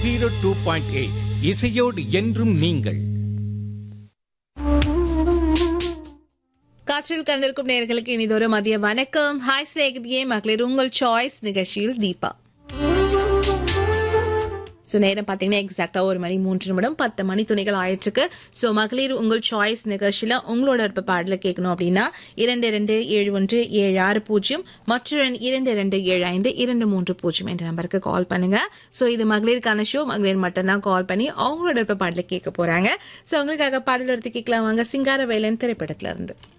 zero two point eight இசையோடு என்றும் நீங்கள் காற்றில் கலந்திருக்கும் நேர்களுக்கு இனிதொரு மதிய வணக்கம் ஹாய் சேகதியே மகளிர் உங்கள் சாய்ஸ் நிகழ்ச்சியில் தீபா ஸோ நேரம் பார்த்தீங்கன்னா எக்ஸாக்டா ஒரு மணி மூன்று நிமிடம் பத்து மணி துணிகள் ஆயிற்றுக்கு ஸோ மகளிர் உங்கள் சாய்ஸ் நிகழ்ச்சியில் உங்களோட விருப்ப பாடல கேட்கணும் அப்படின்னா இரண்டு இரண்டு ஏழு ஒன்று ஏழு ஆறு பூஜ்ஜியம் மற்றொரு இரண்டு இரண்டு ஏழு ஐந்து இரண்டு மூன்று பூஜ்ஜியம் என்ற நம்பருக்கு கால் பண்ணுங்க ஸோ இது மகளிருக்கான ஷோ மகளிர் மட்டும்தான் கால் பண்ணி அவங்களோட விருப்ப பாடல கேட்க போறாங்க ஸோ உங்களுக்காக பாடல் எடுத்து கேட்கலாம் வாங்க சிங்கார வேலன் திரைப்படத்துல இருந்து